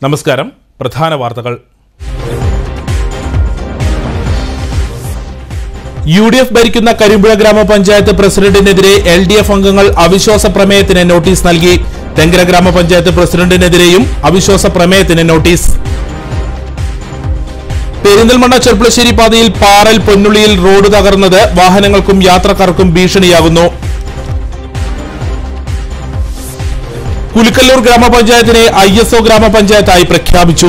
നമസ്കാരം പ്രധാന വാർത്തകൾ യു ഡി എഫ് ഭരിക്കുന്ന കരിമ്പുഴ ഗ്രാമപഞ്ചായത്ത് പ്രസിഡന്റിനെതിരെ എൽ ഡി എഫ് അംഗങ്ങൾ അവിശ്വാസ പ്രമേയത്തിന് നോട്ടീസ് നൽകി തെങ്കര ഗ്രാമപഞ്ചായത്ത് പ്രസിഡന്റിനെതിരെയും അവിശ്വാസ പ്രമേയത്തിന് നോട്ടീസ് പെരിന്തൽമണ്ണ ചെർപ്പളശ്ശേരി പാതയിൽ പാറൽ പൊന്നുള്ളിയിൽ റോഡ് തകർന്നത് വാഹനങ്ങൾക്കും യാത്രക്കാർക്കും ഭീഷണിയാകുന്നു കുലിക്കല്ലൂർ ഗ്രാമപഞ്ചായത്തിനെ ഐ എസ് ഒ ഗ്രാമപഞ്ചായത്തായി പ്രഖ്യാപിച്ചു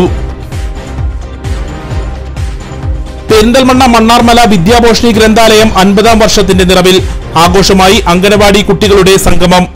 പെരിന്തൽമണ്ണ മണ്ണാർമല വിദ്യാഭോഷണി ഗ്രന്ഥാലയം അൻപതാം വർഷത്തിന്റെ നിറവിൽ ആഘോഷമായി അംഗനവാടി കുട്ടികളുടെ സംഗമം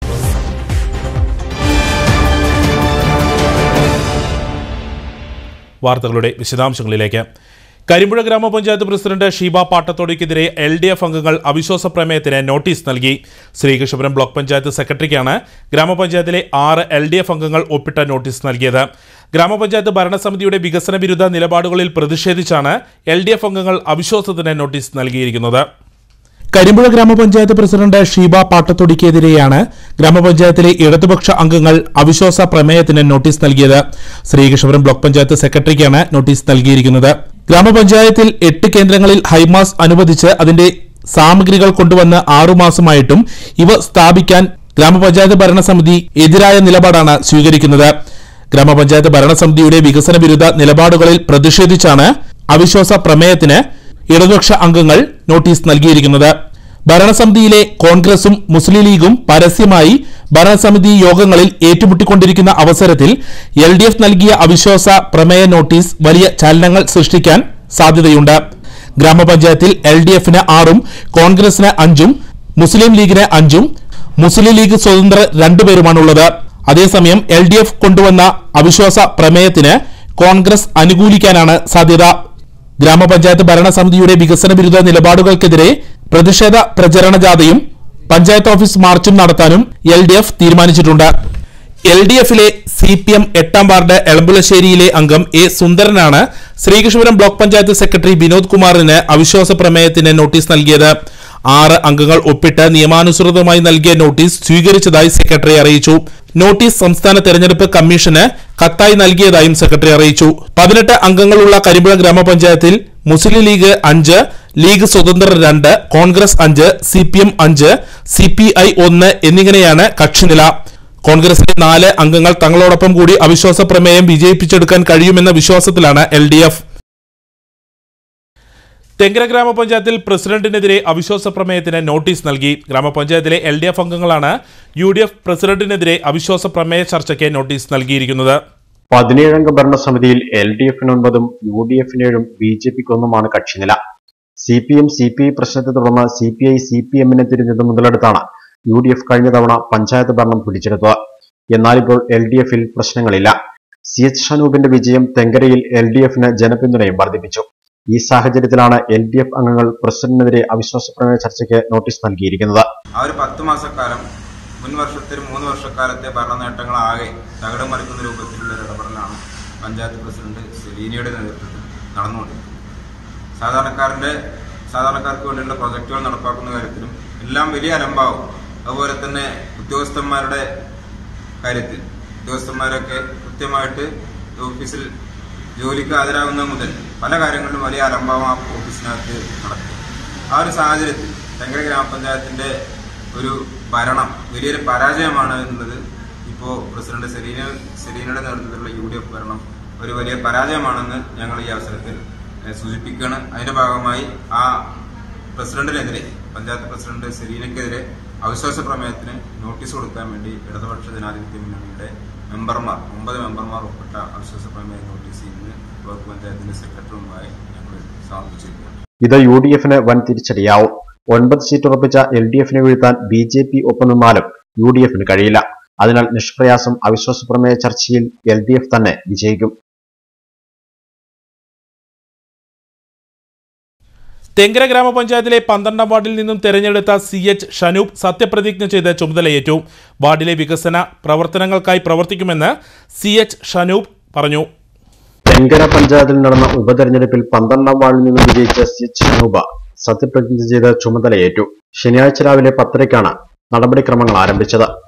വാർത്തകളുടെ വിശദാംശങ്ങളിലേക്ക് കരിമ്പുഴ ഗ്രാമപഞ്ചായത്ത് പ്രസിഡന്റ് ഷീബ പാട്ടത്തോടിക്കെതിരെ എൽ ഡി എഫ് അംഗങ്ങൾ അവിശ്വാസ പ്രമേയത്തിന് നോട്ടീസ് നൽകി ശ്രീകൃഷ്ണപുരം ബ്ലോക്ക് പഞ്ചായത്ത് സെക്രട്ടറിക്കാണ് ഗ്രാമപഞ്ചായത്തിലെ ആറ് എൽ ഡി എഫ് അംഗങ്ങൾ ഒപ്പിട്ട നോട്ടീസ് നൽകിയത് ഗ്രാമപഞ്ചായത്ത് ഭരണസമിതിയുടെ വികസന വിരുദ്ധ നിലപാടുകളിൽ പ്രതിഷേധിച്ചാണ് എൽ ഡി എഫ് അംഗങ്ങൾ അവിശ്വാസത്തിന് നോട്ടീസ് നൽകിയിരിക്കുന്നത് കരിമ്പുഴ ഗ്രാമപഞ്ചായത്ത് പ്രസിഡന്റ് ഷീബ പാട്ടത്തൊടിക്കെതിരെയാണ് ഗ്രാമപഞ്ചായത്തിലെ ഇടതുപക്ഷ അംഗങ്ങൾ അവിശ്വാസ പ്രമേയത്തിന് നോട്ടീസ് നൽകിയത് ശ്രീകൃഷ്ണപുരം ബ്ലോക്ക് പഞ്ചായത്ത് സെക്രട്ടറിക്കാണ് നോട്ടീസ് നൽകിയിരിക്കുന്നത് ഗ്രാമപഞ്ചായത്തിൽ എട്ട് കേന്ദ്രങ്ങളിൽ ഹൈമാസ് അനുവദിച്ച് അതിന്റെ സാമഗ്രികൾ കൊണ്ടുവന്ന് ആറുമാസമായിട്ടും ഇവ സ്ഥാപിക്കാൻ ഗ്രാമപഞ്ചായത്ത് ഭരണസമിതി എതിരായ നിലപാടാണ് സ്വീകരിക്കുന്നത് ഗ്രാമപഞ്ചായത്ത് ഭരണസമിതിയുടെ വികസന വിരുദ്ധ നിലപാടുകളിൽ പ്രതിഷേധിച്ചാണ് അവിശ്വാസ പ്രമേയത്തിന് ഇടതുപക്ഷ അംഗങ്ങൾ നോട്ടീസ് നൽകിയിരിക്കുന്നത് ഭരണസമിതിയിലെ കോൺഗ്രസും മുസ്ലിം ലീഗും പരസ്യമായി ഭരണസമിതി യോഗങ്ങളിൽ ഏറ്റുമുട്ടിക്കൊണ്ടിരിക്കുന്ന അവസരത്തിൽ എൽ ഡി എഫ് നൽകിയ അവിശ്വാസ പ്രമേയ നോട്ടീസ് വലിയ ചലനങ്ങൾ സൃഷ്ടിക്കാൻ സാധ്യതയുണ്ട് ഗ്രാമപഞ്ചായത്തിൽ എൽ ഡി എഫിന് ആറും കോൺഗ്രസിന് അഞ്ചും മുസ്ലിം ലീഗിന് അഞ്ചും മുസ്ലിം ലീഗ് സ്വതന്ത്ര രണ്ടുപേരുമാണുള്ളത് അതേസമയം എൽ ഡി എഫ് കൊണ്ടുവന്ന അവിശ്വാസ പ്രമേയത്തിന് കോൺഗ്രസ് അനുകൂലിക്കാനാണ് സാധ്യത ഗ്രാമപഞ്ചായത്ത് ഭരണസമിതിയുടെ വികസന വിരുദ്ധ നിലപാടുകൾക്കെതിരെ പ്രതിഷേധ പ്രചരണ ജാഥയും പഞ്ചായത്ത് ഓഫീസ് മാർച്ചും നടത്താനും എൽ ഡി എഫ് തീരുമാനിച്ചിട്ടുണ്ട് എൽ ഡി എഫിലെ സി പി എം എട്ടാം വാർഡ് എളമ്പുളശ്ശേരിയിലെ അംഗം എ സുന്ദരനാണ് ശ്രീകൃഷ്ണപുരം ബ്ലോക്ക് പഞ്ചായത്ത് സെക്രട്ടറി വിനോദ് കുമാറിന് അവിശ്വാസ പ്രമേയത്തിന് നോട്ടീസ് നൽകിയത് ആറ് അംഗങ്ങൾ ഒപ്പിട്ട് നിയമാനുസൃതമായി നൽകിയ നോട്ടീസ് സ്വീകരിച്ചതായി സെക്രട്ടറി അറിയിച്ചു നോട്ടീസ് സംസ്ഥാന തെരഞ്ഞെടുപ്പ് കമ്മീഷന് കത്തായി നൽകിയതായും സെക്രട്ടറി അറിയിച്ചു പതിനെട്ട് അംഗങ്ങളുള്ള കരിമ്പുഴ ഗ്രാമപഞ്ചായത്തിൽ മുസ്ലിം ലീഗ് അഞ്ച് ലീഗ് സ്വതന്ത്രർ രണ്ട് കോൺഗ്രസ് അഞ്ച് സി പി എം അഞ്ച് സി പി ഐ ഒന്ന് എന്നിങ്ങനെയാണ് കക്ഷിനില കോൺഗ്രസിലെ നാല് അംഗങ്ങൾ തങ്ങളോടൊപ്പം കൂടി അവിശ്വാസ പ്രമേയം വിജയിപ്പിച്ചെടുക്കാൻ കഴിയുമെന്ന വിശ്വാസത്തിലാണ് എൽ ഡി എഫ് തെങ്കര ഗ്രാമപഞ്ചായത്തിൽ പ്രസിഡന്റിനെതിരെ അവിശ്വാസ പ്രമേയത്തിന് നോട്ടീസ് നൽകി ഗ്രാമപഞ്ചായത്തിലെ എൽ ഡി എഫ് അംഗങ്ങളാണ് യു ഡി എഫ് പ്രസിഡന്റിനെതിരെ അവിശ്വാസ പ്രമേയ ചർച്ചയ്ക്ക് നോട്ടീസ് നൽകിയിരിക്കുന്നത് പതിനേഴംഗ ഭരണസമിതിയിൽ എൽ ഡി എഫിന് ഒൻപതും യു ഡി എഫിന് ഏഴും ബി ജെ പിക്ക് ഒന്നുമാണ് കക്ഷിനില C P M C P I പ്രശ്നത്തെ തുടർന്ന് C P I C P എമ്മിനെ തിരിഞ്ഞത് മുതലെടുത്താണ് യു ഡി എഫ് കഴിഞ്ഞ തവണ പഞ്ചായത്ത് ഭരണം പിടിച്ചെടുത്തത് എന്നാൽ ഇപ്പോൾ എൽ ഡി എഫിൽ പ്രശ്നങ്ങളില്ല സി എച്ച് ഷനൂപിന്റെ വിജയം തെങ്കരയിൽ എൽ ഡി എഫിന് ജനപിന്തുണയും വർദ്ധിപ്പിച്ചു ഈ സാഹചര്യത്തിലാണ് എൽ ഡി എഫ് അംഗങ്ങൾ പ്രസിഡന്റിനെതിരെ അവിശ്വാസ പ്രമേയ ചർച്ചയ്ക്ക് നോട്ടീസ് നൽകിയിരിക്കുന്നത് ആ ഒരു പത്ത് മാസക്കാലം മുൻ വർഷത്തിൽ മൂന്ന് വർഷക്കാലത്തെ ഭരണ നേട്ടങ്ങളാകെ തകിടം മറിക്കുന്ന രൂപത്തിലുള്ള ഒരു ഇടപെടലാണ് പഞ്ചായത്ത് പ്രസിഡന്റ് സെലീനയുടെ നേതൃത്വത്തിൽ നടന്നുകൊണ്ടിരിക്കുന്നത് സാധാരണക്കാരന്റെ സാധാരണക്കാർക്ക് വേണ്ടിയുള്ള പ്രൊജക്ടുകൾ നടപ്പാക്കുന്ന കാര്യത്തിലും എല്ലാം വലിയ അലംഭാവും അതുപോലെ തന്നെ ഉദ്യോഗസ്ഥന്മാരുടെ കാര്യത്തിൽ ഉദ്യോഗസ്ഥന്മാരൊക്കെ കൃത്യമായിട്ട് ഓഫീസിൽ ജോലിക്ക് ഹാജരാകുന്നത് മുതൽ പല കാര്യങ്ങളിലും വലിയ അലംഭാവം ആ ഓഫീസിനകത്ത് നടക്കും ആ ഒരു സാഹചര്യത്തിൽ തെങ്കര ഗ്രാമപഞ്ചായത്തിന്റെ ഒരു ഭരണം വലിയൊരു പരാജയമാണ് എന്നുള്ളത് ഇപ്പോൾ പ്രസിഡന്റ് സെലീന സെലീനയുടെ നേതൃത്വത്തിലുള്ള യു ഡി എഫ് ഭരണം ഒരു വലിയ പരാജയമാണെന്ന് ഞങ്ങൾ ഈ അവസരത്തിൽ ഏഹ്, സൂചിപ്പിക്കുകയാണ് അതിന്റെ ഭാഗമായി ആ പ്രസിഡന്റിനെതിരെ പഞ്ചായത്ത് പ്രസിഡന്റ് സെലീനയ്ക്കെതിരെ അവിശ്വാസ പ്രമേയത്തിന് നോട്ടീസ് കൊടുക്കാൻ വേണ്ടി ഇടതുപക്ഷ ജനാധിപത്യ മുന്നണിയുടെ മെമ്പർമാർ ഒമ്പത് മെമ്പർമാർ ഒപ്പിട്ട അവിശ്വാസ പ്രമേയ നോട്ടീസ് ഇന്ന് ബ്ലോക്ക് പഞ്ചായത്തിന്റെ സെക്രട്ടറിയുമായി ഞങ്ങൾ സമർപ്പിച്ചിരിക്കുകയാണ് ഇത് യു ഡി എഫിന് വൻ തിരിച്ചടിയാവും ഒൻപത് സീറ്റ് ഉറപ്പിച്ച എൽ ഡി എഫിനെ വീഴ്ത്താൻ ബി ജെ പി ഒപ്പം നിന്നാലും യു ഡി എഫിന് കഴിയില്ല അതിനാൽ നിഷ്പ്രയാസം അവിശ്വാസ പ്രമേയ ചർച്ചയിൽ എൽ ഡി എഫ് തന്നെ വിജയിക്കും തെങ്കര ഗ്രാമപഞ്ചായത്തിലെ പന്ത്രണ്ടാം വാർഡിൽ നിന്നും തെരഞ്ഞെടുത്ത സി എച്ച് ഷനൂപ് സത്യപ്രതിജ്ഞ ചെയ്ത് ചുമതലയേറ്റു വാർഡിലെ വികസന പ്രവർത്തനങ്ങൾക്കായി പ്രവർത്തിക്കുമെന്ന് സി എച്ച് ഷനൂപ് പറഞ്ഞു തെങ്കര പഞ്ചായത്തിൽ നടന്ന ഉപതെരഞ്ഞെടുപ്പിൽ പന്ത്രണ്ടാം വാർഡിൽ നിന്നും വിജയിച്ച സി എച്ച് അനൂപ സത്യപ്രതിജ്ഞ ചെയ്ത് ചുമതലയേറ്റു ശനിയാഴ്ച രാവിലെ പത്തരയ്ക്കാണ് നടപടിക്രമങ്ങൾ ആരംഭിച്ചത്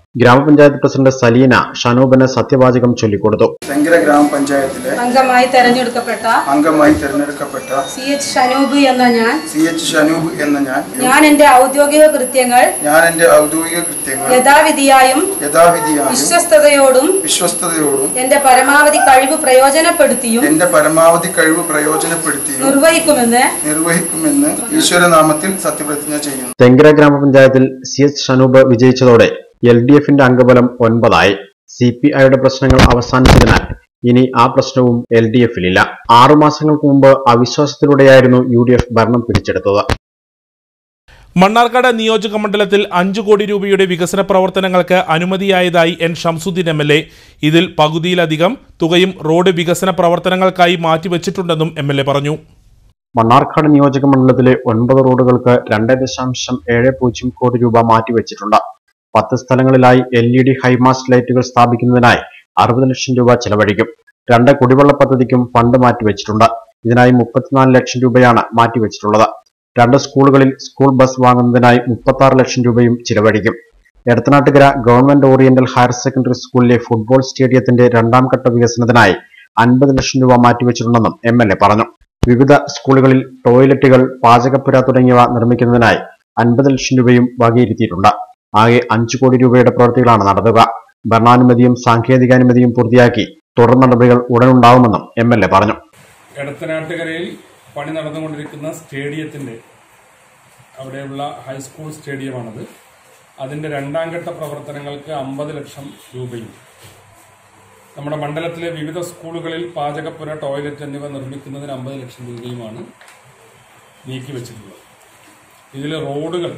ഗ്രാമപഞ്ചായത്ത് പ്രസിഡന്റ് സലീന ഷനൂബന് സത്യവാചകം ചൊല്ലിക്കൊടുത്തു ശങ്കര ഗ്രാമപഞ്ചായത്തിലെ അംഗമായി തെരഞ്ഞെടുക്കപ്പെട്ട അംഗമായി തിരഞ്ഞെടുക്കപ്പെട്ട സി എച്ച് ഷനൂബ് എന്ന ഞാൻ സി എച്ച് ഷനൂബ് എന്ന ഞാൻ ഞാൻ എന്റെ ഔദ്യോഗിക കൃത്യങ്ങൾ ഞാൻ എന്റെ ഔദ്യോഗിക കൃത്യങ്ങൾ യഥാവിധിയായും യഥാവിധിയായും വിശ്വസ്തയോടും വിശ്വസ്തയോടും എന്റെ പരമാവധി കഴിവ് പ്രയോജനപ്പെടുത്തിയും എന്റെ പരമാവധി കഴിവ് പ്രയോജനപ്പെടുത്തിയും നിർവഹിക്കുമെന്ന് നിർവഹിക്കുമെന്ന് ഈശ്വരനാമത്തിൽ സത്യപ്രതിജ്ഞ ചെയ്യുന്നു തെങ്കര ഗ്രാമപഞ്ചായത്തിൽ സി എച്ച് ഷനൂബ് വിജയിച്ചതോടെ എൽ ഡി എഫിന്റെ അംഗബലം ഒൻപതായി സി പി ഐയുടെ പ്രശ്നങ്ങൾ അവസാനിച്ചതിനാൽ ഇനി ആ പ്രശ്നവും എൽ ഡി എഫിലില്ല ആറു മാസങ്ങൾക്ക് മുമ്പ് അവിശ്വാസത്തിലൂടെയായിരുന്നു യു ഡി എഫ് ഭരണം പിടിച്ചെടുത്തത് മണ്ണാർക്കാട് നിയോജക മണ്ഡലത്തിൽ അഞ്ചു കോടി രൂപയുടെ വികസന പ്രവർത്തനങ്ങൾക്ക് അനുമതിയായതായി N Shamsuddeen M L A ഇതിൽ പകുതിയിലധികം തുകയും റോഡ് വികസന പ്രവർത്തനങ്ങൾക്കായി മാറ്റിവെച്ചിട്ടുണ്ടെന്നും എം എൽ എ പറഞ്ഞു മണ്ണാർക്കാട് നിയോജക മണ്ഡലത്തിലെ ഒൻപത് റോഡുകൾക്ക് രണ്ട് ദശാംശം ഏഴ് പൂജ്യം കോടി രൂപ മാറ്റിവെച്ചിട്ടുണ്ട് പത്ത് സ്ഥലങ്ങളിലായി എൽ ഇ ഡി ഹൈമാസ്റ്റ് ലൈറ്റുകൾ സ്ഥാപിക്കുന്നതിനായി അറുപത് ലക്ഷം രൂപ ചെലവഴിക്കും രണ്ട് കുടിവെള്ള പദ്ധതിക്കും ഫണ്ട് മാറ്റിവെച്ചിട്ടുണ്ട് ഇതിനായി മുപ്പത്തിനാല് ലക്ഷം രൂപയാണ് മാറ്റിവെച്ചിട്ടുള്ളത് രണ്ട് സ്കൂളുകളിൽ സ്കൂൾ ബസ് വാങ്ങുന്നതിനായി മുപ്പത്തി ആറ് ലക്ഷം രൂപയും ചിലവഴിക്കും Edathanattukara government oriental higher secondary സ്കൂളിലെ ഫുട്ബോൾ സ്റ്റേഡിയത്തിന്റെ രണ്ടാം ഘട്ട വികസനത്തിനായി അൻപത് ലക്ഷം രൂപ മാറ്റിവെച്ചിട്ടുണ്ടെന്നും എം എൽ എ പറഞ്ഞു വിവിധ സ്കൂളുകളിൽ ടോയ്ലറ്റുകൾ പാചകപ്പുര തുടങ്ങിയവ നിർമ്മിക്കുന്നതിനായി അൻപത് ലക്ഷം രൂപയും വകയിരുത്തിയിട്ടുണ്ട് ആകെ അഞ്ചു കോടി രൂപയുടെ പ്രവൃത്തികളാണ് നടത്തുക ഭരണാനുമതിയും സാങ്കേതികാനുമതിയും പൂർത്തിയാക്കി തുടർ നടപടികൾ ഉടനുണ്ടാവുമെന്നും എം എൽ എ പറഞ്ഞു എടത്തനാട്ടുകരയിൽ പണി നടന്നുകൊണ്ടിരിക്കുന്ന സ്റ്റേഡിയത്തിന്റെ അവിടെയുള്ള ഹൈസ്കൂൾ സ്റ്റേഡിയമാണത് അതിന്റെ രണ്ടാം ഘട്ട പ്രവർത്തനങ്ങൾക്ക് അമ്പത് ലക്ഷം രൂപയും നമ്മുടെ മണ്ഡലത്തിലെ വിവിധ സ്കൂളുകളിൽ പാചകപ്പുര ടോയ്ലറ്റ് എന്നിവ നിർമ്മിക്കുന്നതിന് അമ്പത് ലക്ഷം രൂപയുമാണ് നീക്കിവെച്ചിട്ടുള്ളത് ഇതിൽ റോഡുകൾ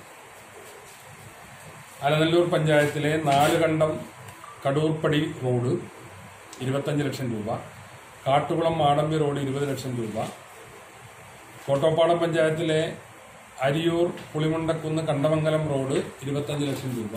അലനല്ലൂർ പഞ്ചായത്തിലെ നാല് കണ്ടം കടൂർപ്പടി റോഡ് ഇരുപത്തഞ്ച് ലക്ഷം രൂപ കാട്ടുകുളം മാടമ്പി റോഡ് ഇരുപത് ലക്ഷം രൂപ കോട്ടോപ്പാടം പഞ്ചായത്തിലെ അരിയൂർ പുളിമുണ്ടക്കുന്ന് കണ്ടമംഗലം റോഡ് ഇരുപത്തഞ്ച് ലക്ഷം രൂപ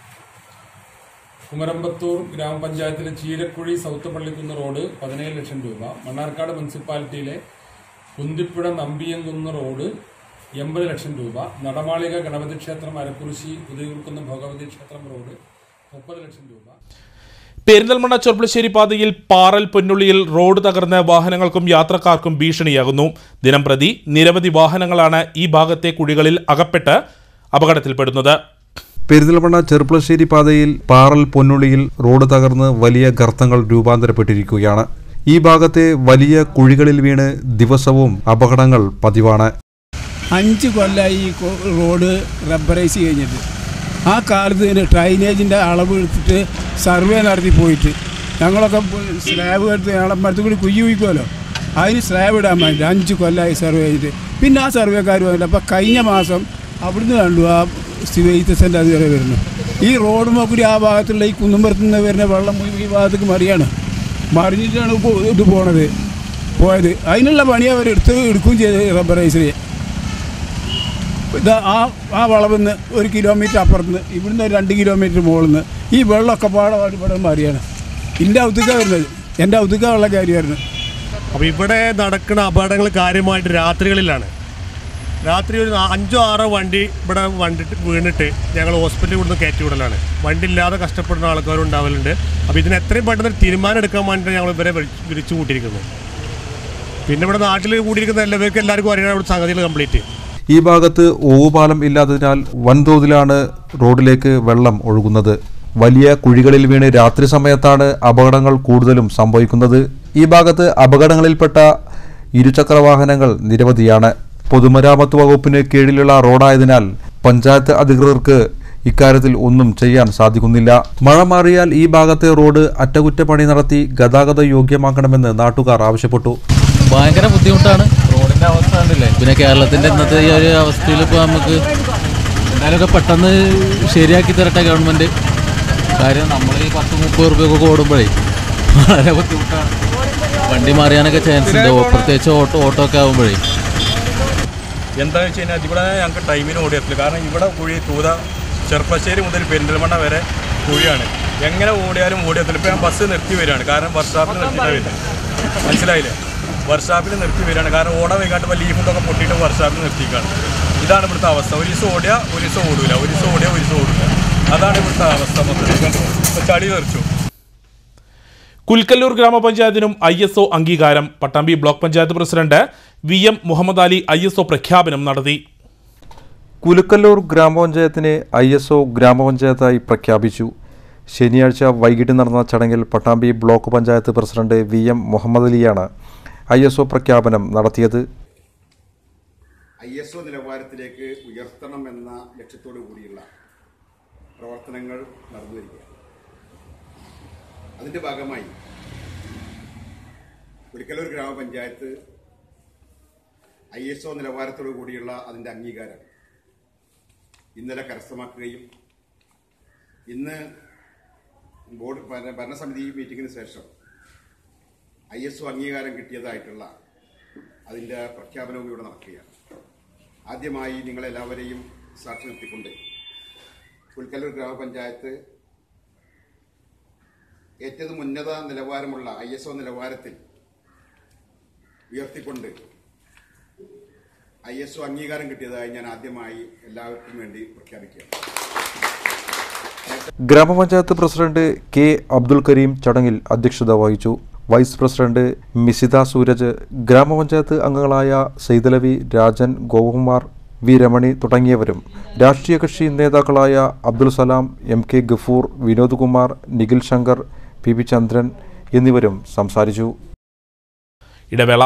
കുമരമ്പത്തൂർ ഗ്രാമപഞ്ചായത്തിലെ ചീരക്കുഴി സൗത്ത് പള്ളിക്കുന്ന് റോഡ് പതിനേഴ് ലക്ഷം രൂപ മണ്ണാർക്കാട് മുനിസിപ്പാലിറ്റിയിലെ കുന്തിപ്പുഴ നമ്പിയംകുന്ന് റോഡ് എൺപത് ലക്ഷം രൂപ നടമാളിക ഗണപതി ക്ഷേത്രം അരക്കുറിശി ഉദയൂർക്കുന്ന് ഭഗവതി ക്ഷേത്രം റോഡ് മുപ്പത് ലക്ഷം രൂപ പെരിന്തൽമണ്ണ ചെർപ്പളശ്ശേരി പാതയിൽ പാറൽ പൊന്നുള്ളിയിൽ റോഡ് തകർന്ന് വാഹനങ്ങൾക്കും യാത്രക്കാർക്കും ഭീഷണിയാകുന്നു ദിനം പ്രതി നിരവധി വാഹനങ്ങളാണ് ഈ ഭാഗത്തെ കുഴികളിൽ അകപ്പെട്ട് അപകടത്തിൽപ്പെടുന്നത് പെരിന്തൽമണ്ണ ചെറുപ്പളശ്ശേരി പാതയിൽ പാറൽ പൊന്നുള്ളിയിൽ റോഡ് തകർന്ന് വലിയ ഗർത്തങ്ങൾ രൂപാന്തരപ്പെട്ടിരിക്കുകയാണ് ഈ ഭാഗത്തെ വലിയ കുഴികളിൽ വീണ് ദിവസവും അപകടങ്ങൾ പതിവാണ് അഞ്ച് കൊല്ലമായി ഈ കൊ- റോഡ് റബ്ബറൈസ് കഴിഞ്ഞിട്ട് ആ കാലത്ത് തന്നെ ഡ്രൈനേജിൻ്റെ അളവ് എടുത്തിട്ട് സർവേ നടത്തി പോയിട്ട് ഞങ്ങളൊക്കെ പോയി സ്ലാബ് എടുത്ത് ഞങ്ങളെ മരത്തിൽ കൂടി കുയ്യ് കുഴിക്കുമല്ലോ അതിന് സ്ലാബ് ഇടാൻ വേണ്ടി അഞ്ച് കൊല്ലമായി സർവേ ചെയ്തിട്ട് പിന്നെ ആ സർവേക്കാർ വന്നിട്ട് അപ്പോൾ കഴിഞ്ഞ മാസം അവിടുന്ന് കണ്ടു ആ വെയ്ത്തസൻ്റെ അതുവരെ വരുന്നു ഈ റോഡ് നോക്കി ആ ഭാഗത്തുള്ള ഈ കുന്നുമ്പുറത്ത് നിന്ന് വരുന്ന വെള്ളം മുഴുവൻ ഈ ഭാഗത്തേക്ക് മറിയാണ് മറിഞ്ഞിട്ടാണ് ഇപ്പൊ ഇത് പോണത് പോയത് അതിനുള്ള പണി അവർ എടുത്ത് എടുക്കുകയും ചെയ്ത് റബ്ബറൈസിൽ ഇത് ആ ആ വളവിന്ന് ഒരു കിലോമീറ്റർ അപ്പുറത്ത് ഇവിടുന്ന് ഒരു രണ്ട് കിലോമീറ്റർ മുകളിൽ നിന്ന് ഈ വെള്ളമൊക്കെ പാടെ ഇവിടെ മാറിയാണ് എൻ്റെ ഔദ്യോഗിക വരുന്നത് എൻ്റെ ഔദ്യോഗിക ഉള്ള കാര്യമായിരുന്നു അപ്പോൾ ഇവിടെ നടക്കുന്ന അപകടങ്ങൾ കാര്യമായിട്ട് രാത്രികളിലാണ് രാത്രി ഒരു നാ- അഞ്ചോ ആറോ വണ്ടി ഇവിടെ വണ്ടി വീണിട്ട് ഞങ്ങൾ ഹോസ്പിറ്റലിൽ ഇവിടുന്ന് കയറ്റി വിടലാണ് വണ്ടി ഇല്ലാതെ കഷ്ടപ്പെടുന്ന ആൾക്കാരുണ്ടാവലുണ്ട് അപ്പോൾ ഇതിന് എത്രയും പെട്ടെന്ന് ഒരു തീരുമാനം എടുക്കാൻ വേണ്ടിയിട്ട് ഞങ്ങൾ ഇവരെ വിളിച്ച് വിളിച്ചു കൂട്ടിയിരിക്കുന്നത് പിന്നെ ഇവിടെ നാട്ടിൽ കൂടിയിരിക്കുന്ന എല്ലാവർക്കും എല്ലാവർക്കും അറിയണം ഇവിടെ സംഗതികൾ കംപ്ലീറ്റ് ഈ ഭാഗത്ത് ഓവുപാലം ഇല്ലാത്തതിനാൽ വൻതോതിലാണ് റോഡിലേക്ക് വെള്ളം ഒഴുകുന്നത് വലിയ കുഴികളിൽ വീണ് രാത്രി സമയത്താണ് അപകടങ്ങൾ കൂടുതലും സംഭവിക്കുന്നത് ഈ ഭാഗത്ത് അപകടങ്ങളിൽപ്പെട്ട ഇരുചക്ര വാഹനങ്ങൾ നിരവധിയാണ് പൊതുമരാമത്ത് വകുപ്പിന് കീഴിലുള്ള റോഡായതിനാൽ പഞ്ചായത്ത് അധികൃതർക്ക് ഇക്കാര്യത്തിൽ ഒന്നും ചെയ്യാൻ സാധിക്കുന്നില്ല മഴ മാറിയാൽ ഈ ഭാഗത്തെ റോഡ് അറ്റകുറ്റപ്പണി നടത്തി ഗതാഗത യോഗ്യമാക്കണമെന്ന് നാട്ടുകാർ ആവശ്യപ്പെട്ടു ഭയങ്കര ബുദ്ധിമുട്ടാണ് റോഡിന്റെ അവസ്ഥ കണ്ടില്ലേ പിന്നെ കേരളത്തിന്റെ ഇന്നത്തെ ഈ ഒരു അവസ്ഥയിൽ ഇപ്പോൾ നമുക്ക് എന്തായാലും പെട്ടെന്ന് ശരിയാക്കി തരട്ടെ ഗവൺമെന്റ് കാര്യം നമ്മൾ ഈ പത്ത് മുപ്പത് റുപ്യൊക്കെ ഓടുമ്പോഴേ വളരെ ബുദ്ധിമുട്ടാണ് വണ്ടി മാറിയാനൊക്കെ ചാൻസ് ഉണ്ട് പ്രത്യേകിച്ച് ഓട്ടോ ഓട്ടോ ഒക്കെ ആകുമ്പോഴേ എന്താ വെച്ച് കഴിഞ്ഞാൽ ഇവിടെ ഞങ്ങൾക്ക് ടൈമിന് ഓടിയെത്തില്ല കാരണം ഇവിടെ കുഴി തൂത ചെറുപ്പശ്ശേരി മുതൽ പെരിന്തൽമണ്ണ വരെ കുഴിയാണ് എങ്ങനെ ഓടിയാലും ഓടിയെത്തില്ല ഇപ്പോൾ ഞാൻ ബസ് നിർത്തി വരികയാണ് കാരണം വർക്ക്ഷോപ്പിൽ നിർത്തിയിട്ടാണ് വരുന്നത് മനസ്സിലായില്ലേ വർക്ക്ഷോപ്പിൽ നിർത്തി വരികയാണ് കാരണം ഓടാൻ വൈകാണ്ട് ഇപ്പോൾ ലീഫ് ഇതൊക്കെ പൊട്ടിയിട്ട് വർക്ക്ഷോപ്പിൽ നിർത്തിക്കാണ് ഇതാണ് ഇവിടുത്തെ അവസ്ഥ ഒരു ദിവസം ഓടിയാൽ ഒരു ദിവസം ഓടില്ല ഒരു ദിവസം ഓടിയാൽ ഒരു ദിവസം ഓടില്ല അതാണ് ഇവിടുത്തെ അവസ്ഥ മൊത്തത്തിൽ കണ്ടോ ഇപ്പൊ ചളി തെറിച്ചു കുൽക്കല്ലൂർ ഗ്രാമപഞ്ചായത്തിനും ഐ എസ് ഒ അംഗീകാരം Pattambi block panchayat president V M Muhammad Ali I S O പ്രഖ്യാപനം നടത്തി കുലുക്കല്ലൂർ ഗ്രാമപഞ്ചായത്തിനെ ഐ എസ് ഒ ഗ്രാമപഞ്ചായത്തായി പ്രഖ്യാപിച്ചു ശനിയാഴ്ച വൈകിട്ട് നടന്ന ചടങ്ങിൽ Pattambi block panchayat president V M Muhammad അലിയാണ് ഐ എസ് ഒ പ്രഖ്യാപനം നടത്തിയത് ഐ എസ് ഒ നിലവാരത്തിലേക്ക് ഉയർത്തണമെന്ന ലക്ഷ്യത്തോടു കൂടിയുള്ള പ്രവർത്തനങ്ങൾ നടന്നു വരികയാണ് അതിൻ്റെ ഭാഗമായി കുരിക്കലൂർ ഗ്രാമപഞ്ചായത്ത് ഐ എസ് ഒ നിലവാരത്തോടു കൂടിയുള്ള അതിൻ്റെ അംഗീകാരം ഇന്നലെ കരസ്ഥമാക്കുകയും ഇന്ന് ബോർഡ് ഭരണ- ഭരണസമിതി മീറ്റിംഗിന് ശേഷം ഐ എസ് ഒ അംഗീകാരം കിട്ടിയതായിട്ടുള്ള അതിൻ്റെ പ്രഖ്യാപനവും ഇവിടെ നടക്കുകയാണ് ആദ്യമായി നിങ്ങളെല്ലാവരെയും സാക്ഷി നിർത്തിക്കൊണ്ട് പുൽക്കല്ലൂർ ഗ്രാമപഞ്ചായത്ത് ഏറ്റവും ഉന്നത നിലവാരമുള്ള ഐ എസ് ഒ നിലവാരത്തിൽ ഉയർത്തിക്കൊണ്ട് ഐ എസ് ഒ അംഗീകാരം കിട്ടിയതായി ഞാൻ ആദ്യമായി എല്ലാവർക്കും വേണ്ടി പ്രഖ്യാപിക്കുകയാണ് ഗ്രാമപഞ്ചായത്ത് പ്രസിഡന്റ് കെ അബ്ദുൽ കരീം ചടങ്ങിൽ അധ്യക്ഷത വഹിച്ചു വൈസ് പ്രസിഡന്റ് മിസിത സൂരജ് ഗ്രാമപഞ്ചായത്ത് അംഗങ്ങളായ സെയ്തലവി രാജൻ ഗോപകുമാർ വി രമണി തുടങ്ങിയവരും രാഷ്ട്രീയ കക്ഷി നേതാക്കളായ Abdul Salam M K Gafoor Vinod Kumar Nikhil Shankar P P Chandran എന്നിവരും സംസാരിച്ചു ഇടവേള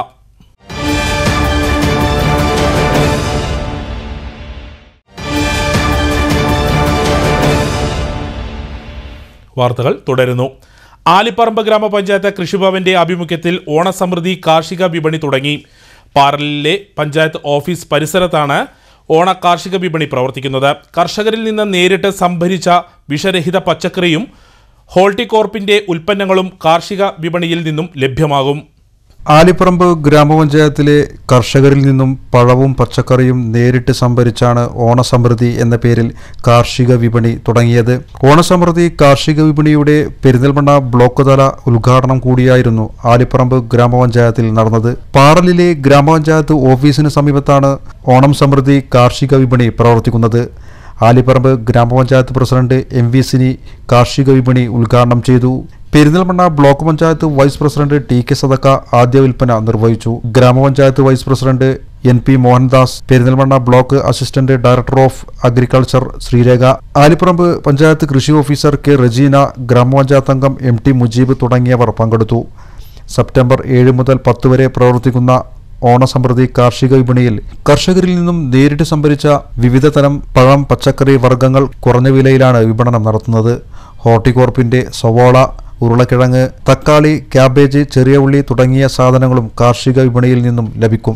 വാർത്തകൾ തുടരുന്നു ആലിപ്പറമ്പ് ഗ്രാമപഞ്ചായത്ത് കൃഷിഭവന്റെ ആഭിമുഖ്യത്തിൽ ഓണസമൃദ്ധി കാർഷിക വിപണി തുടങ്ങി പാറലിലെ പഞ്ചായത്ത് ഓഫീസ് പരിസരത്താണ് ഓണ കാർഷിക വിപണി പ്രവർത്തിക്കുന്നത് കർഷകരിൽ നിന്ന് നേരിട്ട് സംഭരിച്ച വിഷരഹിത പച്ചക്കറിയും ഹോൾട്ടികോർപ്പിന്റെ ഉൽപ്പന്നങ്ങളും കാർഷിക വിപണിയിൽ നിന്നും ലഭ്യമാകും ആലിപ്പറമ്പ് ഗ്രാമപഞ്ചായത്തിലെ കർഷകരിൽ നിന്നും പഴവും പച്ചക്കറിയും നേരിട്ട് സംഭരിച്ചാണ് ഓണസമൃദ്ധി എന്ന പേരിൽ കാർഷിക വിപണി തുടങ്ങിയത് ഓണസമൃദ്ധി കാർഷിക വിപണിയുടെ പെരിന്തൽമണ്ണ ബ്ലോക്ക് തല ഉദ്ഘാടനം കൂടിയായിരുന്നു ആലിപ്പറമ്പ് ഗ്രാമപഞ്ചായത്തിൽ നടന്നത് പാറലിലെ ഗ്രാമപഞ്ചായത്ത് ഓഫീസിന് സമീപത്താണ് ഓണം സമൃദ്ധി കാർഷിക വിപണി പ്രവർത്തിക്കുന്നത് ആലിപ്പറമ്പ് ഗ്രാമപഞ്ചായത്ത് പ്രസിഡന്റ് എം വി സിനി കാർഷിക വിപണി ഉദ്ഘാടനം ചെയ്തു Perinthalmanna block panchayat vice president T K Sadakka ആദ്യ വിൽപ്പന നിർവഹിച്ചു ഗ്രാമപഞ്ചായത്ത് vice president N P Mohandas Perinthalmanna block assistant director of agriculture Sreerekha Alipparamba panchayat കൃഷി ഓഫീസർ കെ റജീന ഗ്രാമപഞ്ചായത്ത് അംഗം എം ടി മുജീബ് തുടങ്ങിയവർ പങ്കെടുത്തു സെപ്റ്റംബർ ഏഴ് മുതൽ പത്ത് വരെ പ്രവർത്തിക്കുന്ന ഓണസമൃദ്ധി കാർഷിക വിപണിയിൽ കർഷകരിൽ നിന്നും നേരിട്ട് സംഭരിച്ച വിവിധ തരം പഴം പച്ചക്കറി വർഗ്ഗങ്ങൾ കുറഞ്ഞ വിലയിലാണ് വിപണനം നടത്തുന്നത് ഹോർട്ടികോർപ്പിന്റെ സവോള ഉരുളക്കിഴങ്ങ് തക്കാളി ക്യാബേജ് ചെറിയ ഉള്ളി തുടങ്ങിയ സാധനങ്ങളും കാർഷിക വിപണിയിൽ നിന്നും ലഭിക്കും